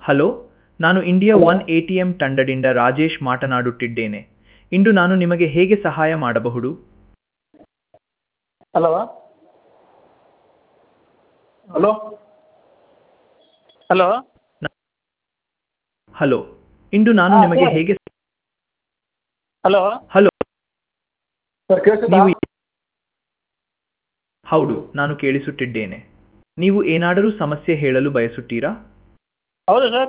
Hello ನಾನು India one A T M ತಂಡದಿಂದ ರಾಜೇಶ್ ಮಾತನಾಡುತ್ತಿದ್ದೇನೆ ಇಂದು ನಾನು ನಿಮಗೆ ಹೇಗೆ ಸಹಾಯ ಮಾಡಬಹುದು ಹಲೋ ಹಲೋ ಹಲೋ ಹಲೋ ಇಂದು ನಾನು ಹಾ, ನಿಮಗೆ ಸರ್. ಹೇಗೆ ಹಲೋ ಹಲೋ ಸರ್ ಕೇಳಿಸ್ತಾ ನೀವು ಹೌದು ನಾನು ಕೇಳಿಸುತ್ತಿದ್ದೇನೆ ನೀವು ಏನಾದರೂ ಸಮಸ್ಯೆ ಹೇಳಲು ಬಯಸುತ್ತೀರಾ ಹೌದು ಸರ್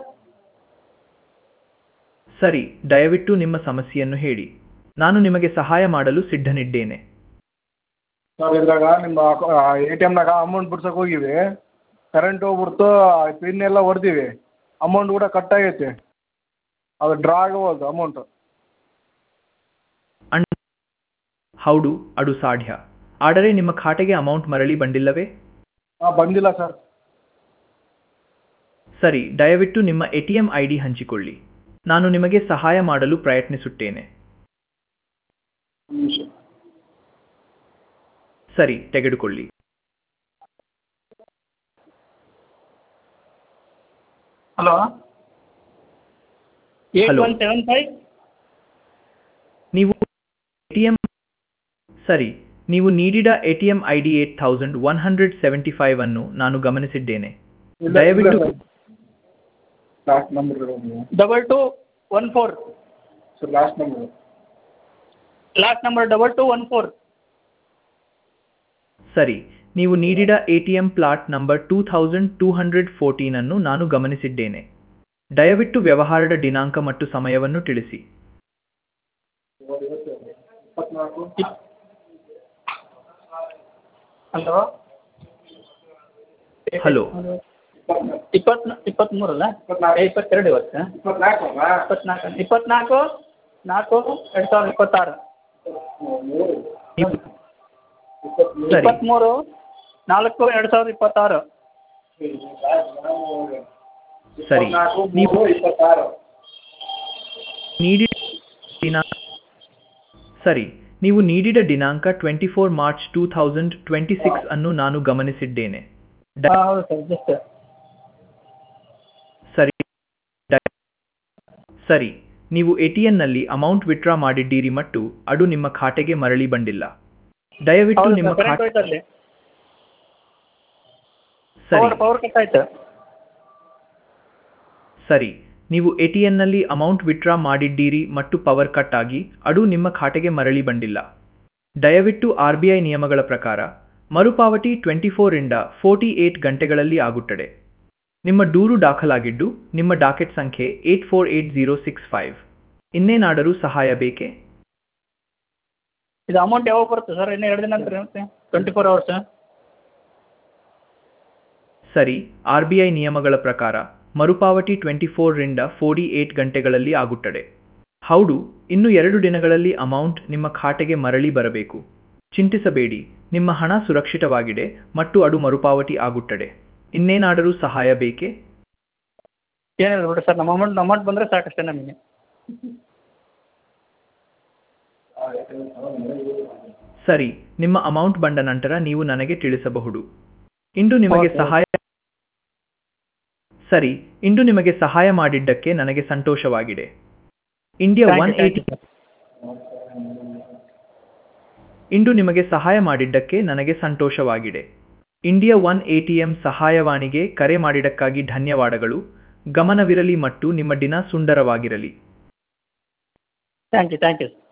ಸರಿ ದಯವಿಟ್ಟು ನಿಮ್ಮ ಸಮಸ್ಯೆಯನ್ನು ಹೇಳಿ ನಾನು ನಿಮಗೆ ಸಹಾಯ ಮಾಡಲು ಸಿದ್ಧನಿದ್ದೇನೆ ಸರ್ ಇದ್ರಾಗ ನಿಮ್ಮ ಎ ಟಿ ಎಮ್ನಾಗ ಅಮೌಂಟ್ ಬಿಡ್ಸಕ್ಕೆ ಹೋಗಿವಿ ಕರೆಂಟ್ ಹೋಗ್ಬಿಡ್ತು ಪಿನ್ ಎಲ್ಲ ಹೊಡ್ದೀವಿ ಅಮೌಂಟ್ ಕೂಡ ಕಟ್ ಆಗೈತೆ ಅದು ಡ್ರಾ ಆಗವಲ್ದು ಅಮೌಂಟು ಅಣ್ಣ ಹೌದು ಅದು ಸಾಧ್ಯ ಆದರೆ ನಿಮ್ಮ ಖಾತೆಗೆ ಅಮೌಂಟ್ ಮರಳಿ ಬಂದಿಲ್ಲವೇ ಹಾಂ ಬಂದಿಲ್ಲ ಸರ್ ಸರಿ ದಯವಿಟ್ಟು ನಿಮ್ಮ A T M I D ಹಂಚಿಕೊಳ್ಳಿ ನಾನು ನಿಮಗೆ ಸಹಾಯ ಮಾಡಲು ಪ್ರಯತ್ನಿಸುತ್ತೇನೆ ನಿಮಿಷ ಸರಿ ತೆಗೆದುಕೊಳ್ಳಿ hello eight Hello. One seven five ನೀವು ಎಟಿಎಂ ಸರಿ ನೀವು ನೀಡಿದ A T M I D eight thousand one hundred seventy five ಅನ್ನು ನಾನು ಗಮನಿಸಿದ್ದೇನೆ ದಯವಿಟ್ಟು last number double two one four sir last number last number double two one four ಸರಿ ನೀವು ನೀಡಿದ A T M plot number two thousand two hundred fourteen ಅನ್ನು ನಾನು ಗಮನಿಸಿದ್ದೇನೆ ದಯವಿಟ್ಟು ವ್ಯವಹಾರದ ದಿನಾಂಕ ಮತ್ತು ಸಮಯವನ್ನು ತಿಳಿಸಿ ಹಲೋ ಹಲೋ ಇಪ್ಪತ್ನ ಇಪ್ಪತ್ತ್ಮೂರಲ್ಲ ಇಪ್ಪತ್ತೆರಡು ಇವತ್ತು ಇಪ್ಪತ್ನಾಲ್ಕು ಇಪ್ಪತ್ನಾಲ್ಕು ನಾಲ್ಕು ಎರಡು ಸಾವಿರದ ಇಪ್ಪತ್ತಾರು ನೀವು- ಸರಿ ಇಪ್ಪತ್ತ್ಮೂರು ನಾಲ್ಕು ಎರಡು ಸಾವಿರದ ಇಪ್ಪತ್ತಾರು ಸರಿ ನೀವು ನೀಡಿದ ದಿನಾಂಕ ಸರಿ ನೀವು ನೀಡಿದ ದಿನಾಂಕ twenty four March two thousand twenty six ಅನ್ನು ನಾನು ಗಮನಿಸಿದ್ದೇನೆ ದ- ಹೌದು ಸರ್ ಜಸ್ಟ್ ಸರಿ ದ- ಸರಿ ನೀವು ಎಟಿಎನ್ನಲ್ಲಿ ಅಮೌಂಟ್ ವಿತ್ಡ್ರಾ ಮಾಡಿದ್ದೀರಿ ಮತ್ತು ಅದು ನಿಮ್ಮ ಖಾತೆಗೆ ಮರಳಿ ಬಂದಿಲ್ಲ ದಯವಿಟ್ಟು ಹೌದು ನಿಮ್ಮ ಸರ್ ಕರೆಂಟ್ ಖಾತೆ ಹೋಯ್ತು ಅಲ್ಲಿ ಸರಿ ಪವರ್ ಪವರ್ ಕಟ್ ಆಯ್ತು ಸರಿ ನೀವು ಎಟಿಎನ್ನಲ್ಲಿ ಅಮೌಂಟ್ ವಿತ್ಡ್ರಾ ಮಾಡಿದ್ದೀರಿ ಮತ್ತು ಪವರ್ ಕಟ್ ಆಗಿ ಅದು ನಿಮ್ಮ ಖಾತೆಗೆ ಮರಳಿ ಬಂದಿಲ್ಲ ದಯವಿಟ್ಟು ಆರ್ ಬಿ ಐ ನಿಯಮಗಳ ಪ್ರಕಾರ ಮರುಪಾವತಿ ಟ್ವೆಂಟಿ ಫೋರಿಂದ ಫೋರ್ಟಿ ಏಟ್ ಗಂಟೆಗಳಲ್ಲಿ ಆಗುತ್ತದೆ ನಿಮ್ಮ ದೂರು ದಾಖಲಾಗಿದ್ದು ನಿಮ್ಮ ಡಾಕೆಟ್ ಸಂಖ್ಯೆ eight four eight zero six five ಇನ್ನೇನಾದರೂ ಸಹಾಯ ಬೇಕೇ ಇದು ಅಮೌಂಟ್ ಯಾವಾಗ ಬರುತ್ತೆ ಸರ್ ಇನ್ನು ಎರಡು ದಿನ ಅಂತ ಇರುತ್ತೆ ಟ್ವೆಂಟಿ ಫೋರ್ ಅವರ್ಸ್ ಸರಿ ಆರ್ ಬಿ ಐ ನಿಯಮಗಳ ಪ್ರಕಾರ ಮರುಪಾವತಿ ಟ್ವೆಂಟಿ ಫೋರ್ರಿಂದ ಫೋರ್ಟಿ ಏಟ್ ಗಂಟೆಗಳಲ್ಲಿ ಆಗುತ್ತದೆ ಹೌದು ಇನ್ನು ಎರಡು ದಿನಗಳಲ್ಲಿ ಅಮೌಂಟ್ ನಿಮ್ಮ ಖಾತೆಗೆ ಮರಳಿ ಬರಬೇಕು ಚಿಂತಿಸಬೇಡಿ ನಿಮ್ಮ ಹಣ ಸುರಕ್ಷಿತವಾಗಿದೆ ಮತ್ತು ಅದು ಮರುಪಾವತಿ ಆಗುತ್ತದೆ ಇನ್ನೇನಾದರೂ ಸಹಾಯ ಬೇಕೇ ಏನಿಲ್ಲ ಬಿಡಿ ಸರ್ ನಮ್ಮ ಅಮೌಂಟ್ ಅಮೌಂಟ್ ಬಂದರೆ ಸಾಕಷ್ಟೇ ನಮಗೆ ಸರಿ ನಿಮ್ಮ ಅಮೌಂಟ್ ಬಂದ ನಂತರ ನೀವು ನನಗೆ ತಿಳಿಸಬಹುದು ಇಂದು ನಿಮಗೆ Okay. ಸಹಾಯ ಸರಿ ಇಂದು ನಿಮಗೆ ಸಹಾಯ ಮಾಡಿದ್ದಕ್ಕೆ ನನಗೆ ಸಂತೋಷವಾಗಿದೆ ಇಂಡಿಯಾ ಒನ್ ಏಟಿ ಇಂದು ನಿಮಗೆ ಸಹಾಯ ಮಾಡಿದ್ದಕ್ಕೆ ನನಗೆ ಸಂತೋಷವಾಗಿದೆ ಇಂಡಿಯಾ ಒನ್ ಎಟಿಎಂ ಸಹಾಯವಾಣಿಗೆ ಕರೆ ಮಾಡಿದ್ದಕ್ಕಾಗಿ ಧನ್ಯವಾದಗಳು ಗಮನವಿರಲಿ ಮತ್ತು ನಿಮ್ಮ ದಿನ ಸುಂದರವಾಗಿರಲಿ ಥ್ಯಾಂಕ್ ಯು ಥ್ಯಾಂಕ್ ಯು